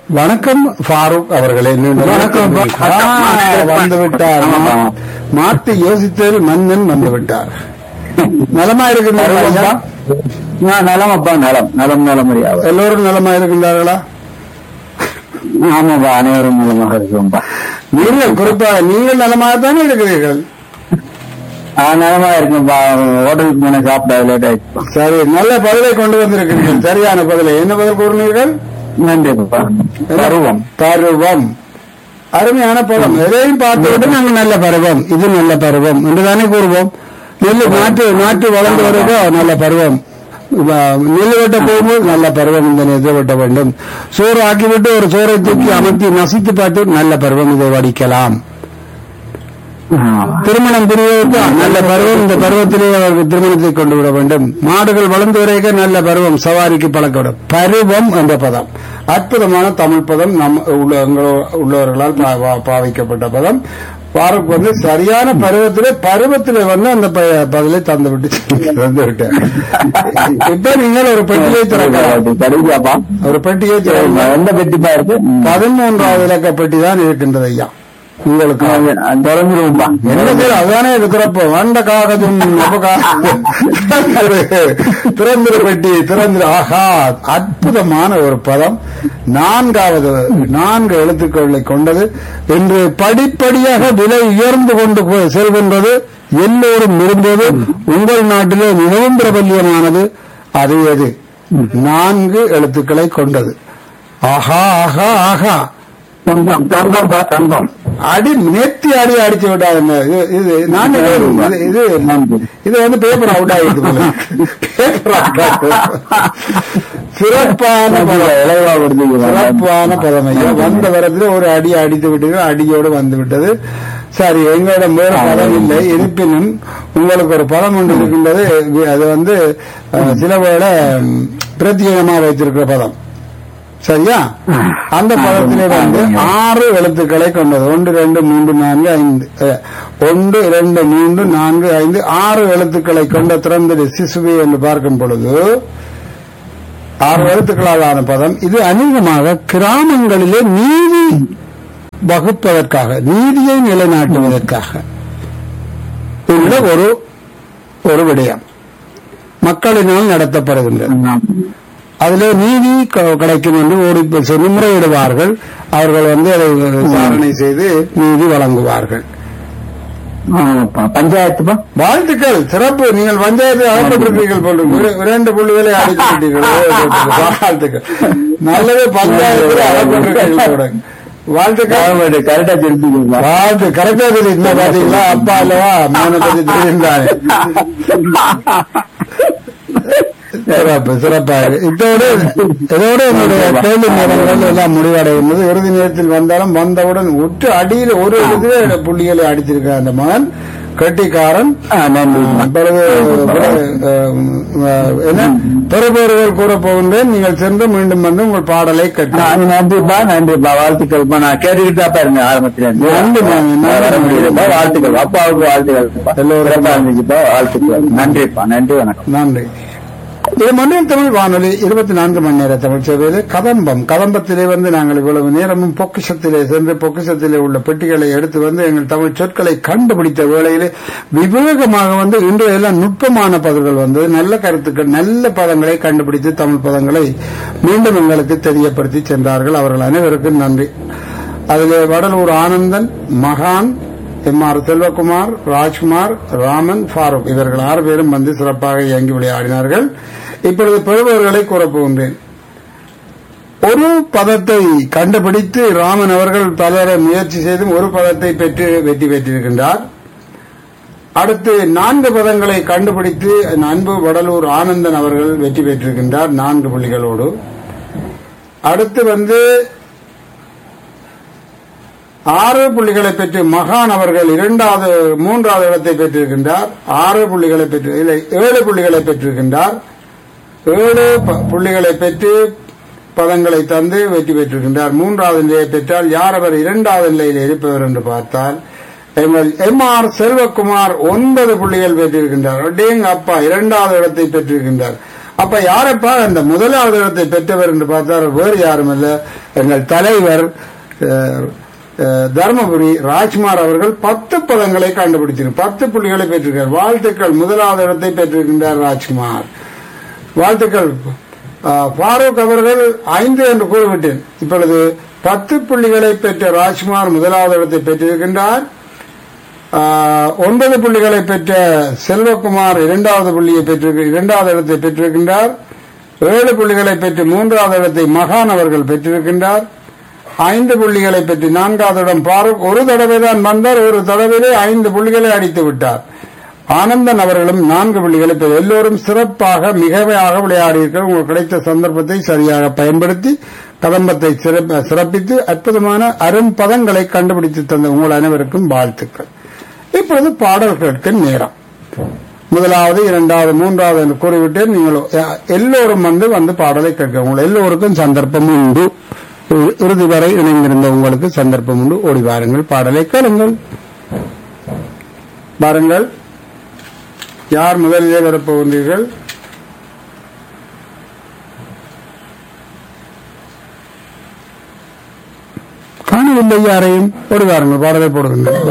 வணக்கம் ஃபாரூக் அவர்களே மீண்டும் வணக்கம். ஆ, வந்து விட்டார் ஆமா. மாற்றி யோசித்ததில் மன்னன் வந்து விட்டார் நலமா இருக்கின்றீர்களா நான் நலமப்பா நலம் நலம் நலமறியாவது எல்லோரும் நலமா இருக்கின்றார்களா ஆமாப்பா அனைவரும் நலமாக இருக்கும்பா நீங்கள் குறிப்பாக நீங்கள் நலமாகத்தானே இருக்கிறீர்கள் ஆ நலமா இருக்கும்பா ஹோட்டலுக்கு போன சாப்பிட லேட் ஆயிடுச்சு சரி நல்ல பதிலை கொண்டு வந்திருக்கிறீர்கள் சரியான பதிலை என்ன பதில் கூறினீர்கள் நன்றிப்பா பருவம் பருவம் அருமையான பருவம் எதையும் பார்த்துவிட்டு நாங்கள் நல்ல பருவம் இது நல்ல பருவம் என்றுதானே கூறுவோம் நெல் நாட்டு நாட்டு வளர்ந்து வருதோ நல்ல பருவம் வ- நெல் வெட்ட போகும்போது நல்ல பருவம் இந்த இதை வெட்ட வேண்டும் சோறு ஆக்கிவிட்டு ஒரு சோறை தூக்கி அமர்த்தி நசித்து பார்த்து நல்ல பருவம் இதை வடிக்கலாம் திருமணம் புரிவதற்கு நல்ல பருவம் இந்த பருவத்திலே அவர்கள் திருமணத்தை கொண்டு விட வேண்டும் மாடுகள் வளர்ந்து வரைக்க நல்ல பருவம் சவாரிக்கு பழக்கப்படும் பருவம் என்ற பதம் அற்புதமான தமிழ் பதம் நம் உள்ள எங்களோ- உள்ளவர்களால் பா- பா- பாவிக்கப்பட்ட பதம் பாருக்கு வந்து சரியான பருவத்திலே பருவத்திலே வந்து அந்த ப- பதிலை தந்து விட்டு தந்து விட்டேன் இப்ப நீங்கள் ஒரு பெட்டியை திறக்கலாம் கிடைக்காப்பா ஒரு பெட்டியை திறக்கலாம் எந்த பெட்டிப்பா இருக்கு பதிமூன்றாவது இலக்க பெட்டி தான் இருக்கின்றது ஐயா உங்களுக்கு தொடர்ந்துருவோம்பா என்ன பேர் அதுதானே இருக்கிறப்ப வண்ட காகதும் திறந்திரு பெட்டி திறந்திரு ஆஹா அற்புதமான ஒரு பதம் நான்காவது நான்கு எழுத்துக்களை கொண்டது இன்று படிப்படியாக விலை உயர்ந்து கொண்டு போ- செல்கின்றது எல்லோரும் விரும்புவது உங்கள் நாட்டிலே மிகவும் பிரபல்யமானது அது எது நான்கு எழுத்துக்களை கொண்டது ஆஹா ஆஹா ஆஹா தங்கம் தங்கம்ப்பா தங்கம் அடி நேர்த்தி அடி அடிச்சு விட்டாங்க இது இது நான் இது இது இது வந்து பேப்பர் அவுட் ஆகிட்டு போல பேப்பர் அவுட் ஆகிட்டு சிறப்பான பதம் இலவா வருது சிறப்பான பதம் ஐயா வந்த வரத்துல ஒரு அடி அடித்து விட்டீர்கள் அடியோடு வந்து விட்டது சரி எங்களிடம் வேறு பதம் இல்லை இருப்பினும் உங்களுக்கு ஒரு பதம் ஒன்று இருக்கின்றது அது வந்து அஹ், சில வேளை ம், பிரத்யேகமா வைத்திருக்கிற பதம் சரியா அந்த பதத்திலே வந்து ஆறு எழுத்துக்களை கொண்டது ஒன்று ரெண்டு மூன்று நான்கு ஐந்து அஹ், ஒன்று இரண்டு மூன்று நான்கு ஐந்து ஆறு எழுத்துக்களை கொண்ட திறந்தது சிசுவை என்று பார்க்கும் பொழுது ஆறு எழுத்துக்களாலான பதம் இது அநேகமாக கிராமங்களிலே நீதி வகுப்பதற்காக நீதியை நிலைநாட்டுவதற்காக உள்ள ஒரு ஒரு விடயம் மக்களினால் நடத்தப்படுகின்றது அதிலே நீதி க- கிடைக்கும் என்று ஓடி போய் சொல்லி முறையிடுவார்கள் அவர்கள் வந்து அதை விசாரணை செய்து நீதி வழங்குவார்கள் ஆமாப்பா பஞ்சாயத்துப்பா வாழ்த்துக்கள் சிறப்பு நீங்கள் பஞ்சாயத்து அகப்பட்டிருப்பீர்கள் போல இரு- இரண்டு புள்ளிகளை அடித்துவிட்டீர்கள் வாழ்த்துக்கள் நல்லது பஞ்சாயத்தில் அகப்பட்டிருக்கீர்கள் கூட. வாழ்த்துக்கள் கரெக்டா தெரிஞ்சுக்கீங்களா வாழ்த்து கரெக்டா தெரியுது பாத்தீங்களா அப்பா அல்லவா மகனை பத்தி தெரிந்தானே சிறப்பு சிறப்பாக இதோடு இதோடு என்னுடைய கேள்வி நேரங்கள் எல்லாம் முடிவடைகின்றது இறுதி நேரத்தில் வந்தாலும் வந்தவுடன் ஒற்று அடியில் ஒரு இதுவே புள்ளிகளை அடித்திருக்கிறார் அந்த மகன் கட்டிக்காரன் அப்பொழுது அஹ், என்ன பெறுபேறுகள் கூற போகின்றேன் நீங்கள் சென்று மீண்டும் வந்து உங்கள் பாடலை கட்டி நன்றிப்பா நன்றிப்பா வாழ்த்துக்கள்ப்பா நான் கேட்டுக்கிட்டு தான் இருங்க ஆரம்பத்துல இருந்து நன்றி, நன்றி, நான் வர முடியலப்பா வாழ்த்துக்கள் அப்பாவுக்கு வாழ்த்துக்கள் எல்லோரும் சிறப்பா இருந்துச்சுப்பா வாழ்த்துக்கள் நன்றிப்பா நன்றி வணக்கம் நன்றி இது மண்ணின் தமிழ் வானொலி இருபத்தி நான்கு மணி நேர தமிழ் சேவையிலே கதம்பம் கதம்பத்திலே வந்து நாங்கள் இவ்வளவு நேரமும் பொக்கிஷத்திலே சென்று பொக்கிஷத்திலே உள்ள பெட்டிகளை எடுத்து வந்து எங்கள் தமிழ் சொற்களை கண்டுபிடித்த வேளையிலே விவேகமாக வந்து இன்று எல்லாம் நுட்பமான பதங்கள் வந்தது நல்ல கருத்துக்கள் நல்ல பதங்களை கண்டுபிடித்து தமிழ் பதங்களை மீண்டும் எங்களுக்கு தெரியப்படுத்தி சென்றார்கள் அவர்கள் அனைவருக்கும் நன்றி அதிலே வடலூர் ஆனந்தன் மகான் எம் ஆர் செல்வகுமார் ராஜ்குமார் ராமன் ஃபாரூக் இவர்கள் ஆறு பேரும் வந்து சிறப்பாக இயங்கி விளையாடினார்கள் இப்பொழுது பெறுபவர்களை கூறப்போகின்றேன் ஒரு பதத்தை கண்டுபிடித்து ராமன் அவர்கள் பலரை முயற்சி செய்தும் ஒரு பதத்தை பெற்று வெற்றி பெற்றிருக்கின்றார் அடுத்து நான்கு பதங்களை கண்டுபிடித்து அன்பு வடலூர் ஆனந்தன் அவர்கள் வெற்றி பெற்றிருக்கின்றார் நான்கு புள்ளிகளோடு அடுத்து வந்து ஆறு புள்ளிகளை பெற்று மகான் அவர்கள் இரண்டாவது மூன்றாவது இடத்தை பெற்றிருக்கின்றார் ஆறு புள்ளிகளை பெற்று இல்லை ஏழு புள்ளிகளை பெற்றிருக்கின்றார் ஏழு ப- புள்ளிகளை பெற்று பதங்களை தந்து வெற்றி பெற்றிருக்கின்றார் மூன்றாவது நிலையை பெற்றால் யார் அவர் இரண்டாவது நிலையில் இருப்பவர் என்று பார்த்தால் எம் ஆர் செல்வகுமார் ஒன்பது புள்ளிகள் பெற்றிருக்கின்றார் டேங் அப்பா இரண்டாவது இடத்தை பெற்றிருக்கின்றார் அப்ப யாரப்பா அந்த முதலாவது இடத்தை பெற்றவர் என்று பார்த்தால் வேறு யாரும் இல்ல எங்கள் தலைவர் அஹ், அஹ், தர்மபுரி ராஜ்குமார் அவர்கள் பத்து பதங்களை கண்டுபிடித்திருக்கிறார் பத்து புள்ளிகளை பெற்றிருக்கிறார் வாழ்த்துக்கள் முதலாவது இடத்தை பெற்றிருக்கின்றார் ராஜ்குமார் வாழ்த்துக்கள் அஹ், ஃபாரூக் அவர்கள் ஐந்து என்று கூறிவிட்டேன் இப்பொழுது பத்து புள்ளிகளை பெற்ற ராஜ்குமார் முதலாவது இடத்தை பெற்றிருக்கின்றார் ஆஹ், ஒன்பது புள்ளிகளை பெற்ற செல்வகுமார் இரண்டாவது புள்ளியை பெற்று இரண்டாவது இடத்தை பெற்றிருக்கின்றார் ஏழு புள்ளிகளை பெற்று மூன்றாவது இடத்தை மகான் அவர்கள் பெற்றிருக்கின்றார் ஐந்து புள்ளிகளை பெற்று நான்காவது இடம் பாரூக் ஒரு தடவை தான் வந்தார் ஒரு தடவையிலே ஐந்து புள்ளிகளை அடித்து விட்டார் ஆனந்தன் அவர்களும் நான்கு புள்ளிகளை பெற்று எல்லோரும் சிறப்பாக மிகவையாக விளையாடியிருக்கிற உங்களுக்கு கிடைத்த சந்தர்ப்பத்தை சரியாக பயன்படுத்தி கதம்பத்தை சிறப்ப- சிறப்பித்து அற்புதமான அரும்பதங்களை கண்டுபிடித்து தந்த உங்கள் அனைவருக்கும் வாழ்த்துக்கள் இப்பொழுது பாடல் கேட்க நேரம் முதலாவது இரண்டாவது மூன்றாவது என்று கூறிவிட்டேன் நீங்கள் அஹ், எல்லோரும் வந்து வந்து பாடலை கேட்க உங்கள் எல்லோருக்கும் சந்தர்ப்பம் உண்டு இறு- இறுதி வரை இணைந்திருந்த உங்களுக்கு சந்தர்ப்பம் உண்டு ஓடி வாருங்கள் பாடலை கேளுங்கள் வாருங்கள் யார் முதலிலே வரப்போகின்றீர்கள் காணவில்லை யாரையும் ஓடி வாருங்கள் பாடலை போடுகின்றனர்